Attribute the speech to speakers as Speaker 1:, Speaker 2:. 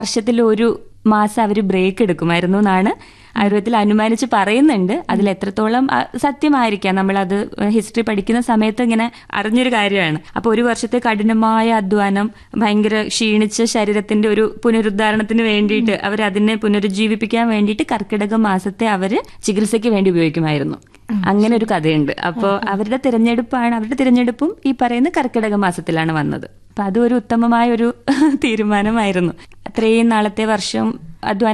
Speaker 1: വർഷത്തിൽ ഒരു മാസം അവർ ബ്രേക്ക് എടുക്കുമായിരുന്നു എന്നാണ് ആയുർവേദത്തിൽ അനുമാനിച്ച് പറയുന്നുണ്ട് അതിൽ എത്രത്തോളം അ, സത്യമായിരിക്കാം നമ്മളത് ഹിസ്റ്ററി പഠിക്കുന്ന സമയത്ത് ഇങ്ങനെ അറിഞ്ഞൊരു കാര്യമാണ് അപ്പൊ ഒരു വർഷത്തെ കഠിനമായ അധ്വാനം ഭയങ്കര ക്ഷീണിച്ച ശരീരത്തിന്റെ ഒരു പുനരുദ്ധാരണത്തിന് വേണ്ടിയിട്ട് അവർ അതിനെ പുനരുജ്ജീവിപ്പിക്കാൻ വേണ്ടിയിട്ട് കർക്കിടക മാസത്തെ അവര് ചികിത്സയ്ക്ക് വേണ്ടി ഉപയോഗിക്കുമായിരുന്നു അങ്ങനെ ഒരു കഥയുണ്ട് അപ്പോൾ അവരുടെ തിരഞ്ഞെടുപ്പാണ് അവരുടെ തിരഞ്ഞെടുപ്പും ഈ പറയുന്ന കർക്കിടക മാസത്തിലാണ് വന്നത് അപ്പൊ അതും ഒരു ഉത്തമമായ ഒരു തീരുമാനമായിരുന്നു അത്രയും നാളത്തെ വർഷം അധ്വാനം